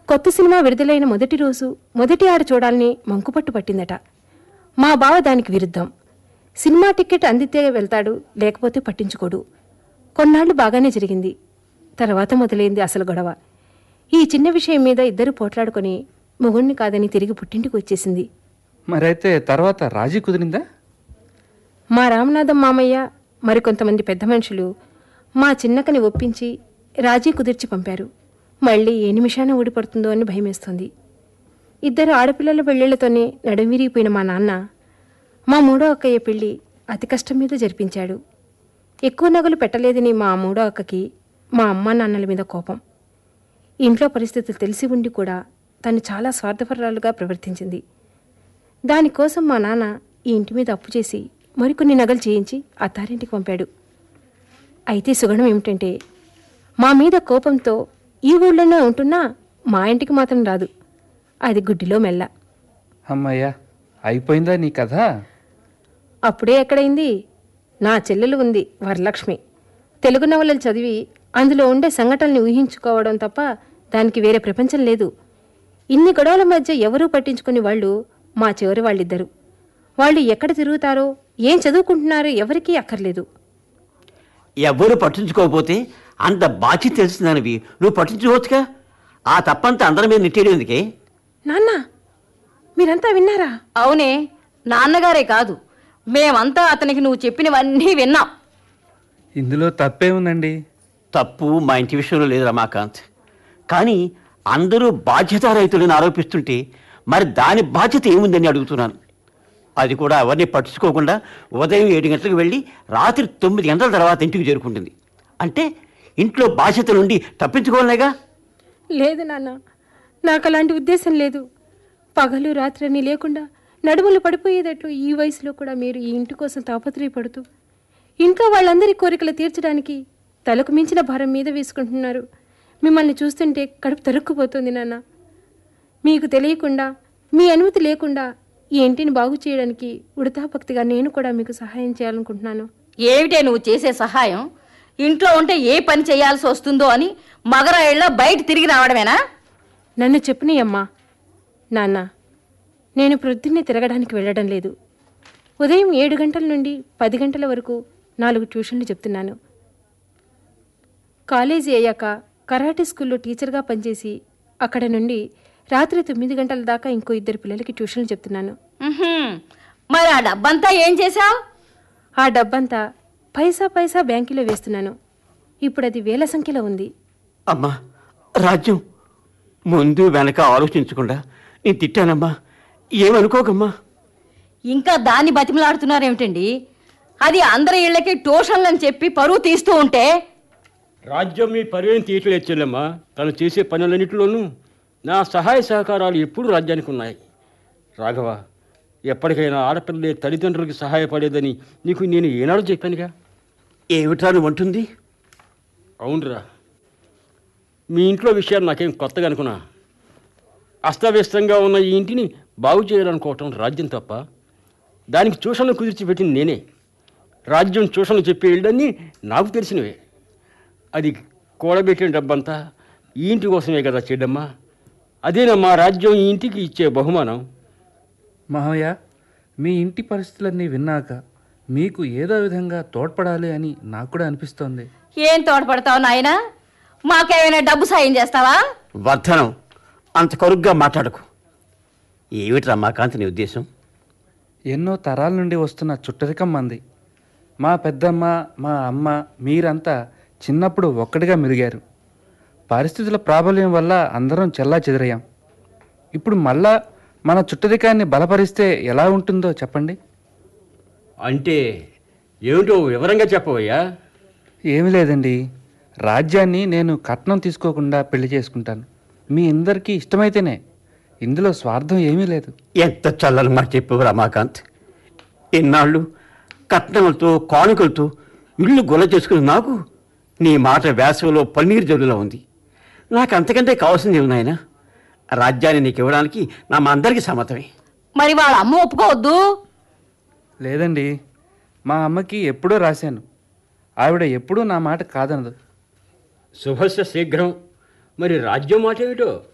కొత్త సినిమా విడుదలైన మొదటి రోజు మొదటి ఆడ చూడాలని మంకుపట్టు పట్టిందట మా బావ దానికి విరుద్ధం సినిమా టికెట్ అందితే వెళ్తాడు లేకపోతే పట్టించుకోడు కొన్నాళ్లు బాగానే జరిగింది తర్వాత మొదలైంది అసలు గొడవ ఈ చిన్న విషయం మీద ఇద్దరు పోట్లాడుకొని మొగుణ్ణి కాదని తిరిగి పుట్టింటికి వచ్చేసింది మరైతే తర్వాత రాజీ కుదిరిందా మా రామనాథం మామయ్య మరికొంతమంది పెద్ద మనుషులు మా చిన్నకని ఒప్పించి రాజీ కుదిర్చి పంపారు మళ్ళీ ఏ నిమిషాన ఊడిపడుతుందో అని భయమేస్తుంది ఇద్దరు ఆడపిల్లల పెళ్ళిళ్లతోనే నడుమిరిగిపోయిన మా నాన్న మా మూడో అక్కయ్య పెళ్లి అతి కష్టం మీద జరిపించాడు ఎక్కువ నగలు పెట్టలేదని మా మూడో అక్కకి మా అమ్మా నాన్నల మీద కోపం ఇంట్లో పరిస్థితులు తెలిసి ఉండి కూడా తను చాలా స్వార్థపరాలుగా ప్రవర్తించింది దానికోసం మా నాన్న ఈ ఇంటి మీద అప్పు చేసి మరికొన్ని నగలు చేయించి అత్తారింటికి పంపాడు అయితే సుగణం ఏమిటంటే మా మీద కోపంతో ఈ ఊళ్ళోనే ఉంటున్నా మా ఇంటికి మాత్రం రాదు అది గుడ్డిలో మెల్ల అమ్మయ్యా అయిపోయిందా నీ కథ అప్పుడే ఎక్కడైంది నా చెల్లెలు ఉంది వరలక్ష్మి తెలుగు నవలలు చదివి అందులో ఉండే సంఘటనల్ని ఊహించుకోవడం తప్ప దానికి వేరే ప్రపంచం లేదు ఇన్ని గొడవల మధ్య ఎవరూ పట్టించుకుని వాళ్ళు మా చివరి వాళ్ళిద్దరు వాళ్ళు ఎక్కడ తిరుగుతారో ఏం చదువుకుంటున్నారో ఎవరికీ అక్కర్లేదు ఎవ్వరూ పట్టించుకోకపోతే అంత బాధ్యత తెలిసిందనివి నువ్వు పట్టించుకోవచ్చుగా ఆ తప్పంతా అందరి మీద నెట్టేయడం ఎందుకే నాన్న మీరంతా విన్నారా అవునే నాన్నగారే కాదు మేమంతా అతనికి నువ్వు చెప్పినవన్నీ విన్నాం ఇందులో తప్పే ఉందండి తప్పు మా ఇంటి విషయంలో లేదు రమాకాంత్ కానీ అందరూ బాధ్యతారహితులని ఆరోపిస్తుంటే మరి దాని బాధ్యత ఏముందని అడుగుతున్నాను అది కూడా ఎవరిని పట్టించుకోకుండా ఉదయం ఏడు గంటలకు వెళ్ళి రాత్రి తొమ్మిది గంటల తర్వాత ఇంటికి చేరుకుంటుంది అంటే ఇంట్లో బాధ్యత నుండి తప్పించుకోలేగా లేదు నాన్న నాకు అలాంటి ఉద్దేశం లేదు పగలు రాత్రి అని లేకుండా నడుములు పడిపోయేటట్లు ఈ వయసులో కూడా మీరు ఈ ఇంటి కోసం తాపత్రయపడుతూ ఇంట్లో వాళ్ళందరి కోరికలు తీర్చడానికి తలకు మించిన భారం మీద వేసుకుంటున్నారు మిమ్మల్ని చూస్తుంటే కడుపు తరుక్కుపోతుంది నాన్న మీకు తెలియకుండా మీ అనుమతి లేకుండా ఈ ఇంటిని బాగు చేయడానికి ఉడతాభక్తిగా నేను కూడా మీకు సహాయం చేయాలనుకుంటున్నాను ఏమిటే నువ్వు చేసే సహాయం ఇంట్లో ఉంటే ఏ పని చేయాల్సి వస్తుందో అని మగరాయిళ్ళ బయట తిరిగి రావడమేనా నన్ను చెప్పని అమ్మా నాన్న నేను ప్రొద్దున్నే తిరగడానికి వెళ్ళడం లేదు ఉదయం ఏడు గంటల నుండి పది గంటల వరకు నాలుగు ట్యూషన్లు చెప్తున్నాను కాలేజీ అయ్యాక కరాటే స్కూల్లో టీచర్గా పనిచేసి అక్కడ నుండి రాత్రి తొమ్మిది గంటల దాకా ఇంకో ఇద్దరు పిల్లలకి ట్యూషన్లు చెప్తున్నాను ఉహుం. మరి ఆ డబ్బంతా ఏం చేశావు ఆ డబ్బంతా పైసా పైసా బ్యాంకులో వేస్తున్నాను ఇప్పుడు అది వేల సంఖ్యలో ఉంది అమ్మా రాజ్యం ముందు వెనక ఆలోచించకుండా నేను తిట్టానమ్మా ఏమనుకోకమ్మా ఇంకా దాన్ని బతిమలాడుతున్నారేమిటండి అది అందరి ఇళ్ళకి ట్యూషన్లు అని చెప్పి పరువు తీస్తూ ఉంటే రాజ్యం మీ పర్వేం తీయట్లేదు చెల్లెమ్మా తను చేసే పనులన్నింటిలోనూ నా సహాయ సహకారాలు ఎప్పుడూ రాజ్యానికి ఉన్నాయి రాఘవ ఎప్పటికైనా ఆడపిల్లలే తల్లిదండ్రులకి సహాయపడేదని నీకు నేను ఏనాడు చెప్పానుగా ఏమిట్రా నువ్వు అంటుంది అవునరా మీ ఇంట్లో విషయాలు నాకేం కొత్తగా అనుకున్నా అస్తవ్యస్తంగా ఉన్న ఈ ఇంటిని బాగు చేయాలనుకోవటం రాజ్యం తప్ప దానికి ట్యూషన్లు కుదిర్చి పెట్టింది నేనే రాజ్యం ట్యూషన్లు చెప్పే ఇళ్ళన్నీ నాకు తెలిసినవే అది కూడబెట్టిన డబ్బంతా ఈ ఇంటి కోసమే కదా చెడ్డమ్మా అదేనమ్మా రాజ్యం ఈ ఇంటికి ఇచ్చే బహుమానం మావయ్య మీ ఇంటి పరిస్థితులన్నీ విన్నాక మీకు ఏదో విధంగా తోడ్పడాలి అని నాకు కూడా అనిపిస్తోంది ఏం తోడ్పడతావు నాయనా మాకేమైనా డబ్బు సాయం చేస్తావా వర్ధనం అంత కరుగ్గా మాట్లాడకు ఏమిటి రమాకాంత్ నీ ఉద్దేశం ఎన్నో తరాల నుండి వస్తున్న చుట్టరికం మంది మా పెద్దమ్మ మా అమ్మ మీరంతా చిన్నప్పుడు ఒక్కడిగా మెరిగారు పరిస్థితుల ప్రాబల్యం వల్ల అందరం చెల్లా చెదిరయ్యాం ఇప్పుడు మళ్ళా మన చుట్టరికాన్ని బలపరిస్తే ఎలా ఉంటుందో చెప్పండి అంటే ఏమిటో వివరంగా చెప్పవయ్యా ఏమీ లేదండి రాజ్యాన్ని నేను కట్నం తీసుకోకుండా పెళ్లి చేసుకుంటాను మీ అందరికీ ఇష్టమైతేనే ఇందులో స్వార్థం ఏమీ లేదు ఎంత చల్లని మాట చెప్పావు రమాకాంత్ ఇన్నాళ్ళు కట్నములతో కానుకలతో ఇల్లు గొల్ల చేసుకుని నాకు నీ మాట వేసవిలో పన్నీరు జల్లులా ఉంది నాకు అంతకంటే కావాల్సింది ఏమి నాయనా రాజ్యాన్ని నీకు ఇవ్వడానికి నా మా అందరికీ సమ్మతమే మరి వాళ్ళ అమ్మ ఒప్పుకోవద్దు లేదండి మా అమ్మకి ఎప్పుడో రాశాను ఆవిడ ఎప్పుడూ నా మాట కాదనదు శుభస్య శీఘ్రం మరి రాజ్యం మాట ఏమిటో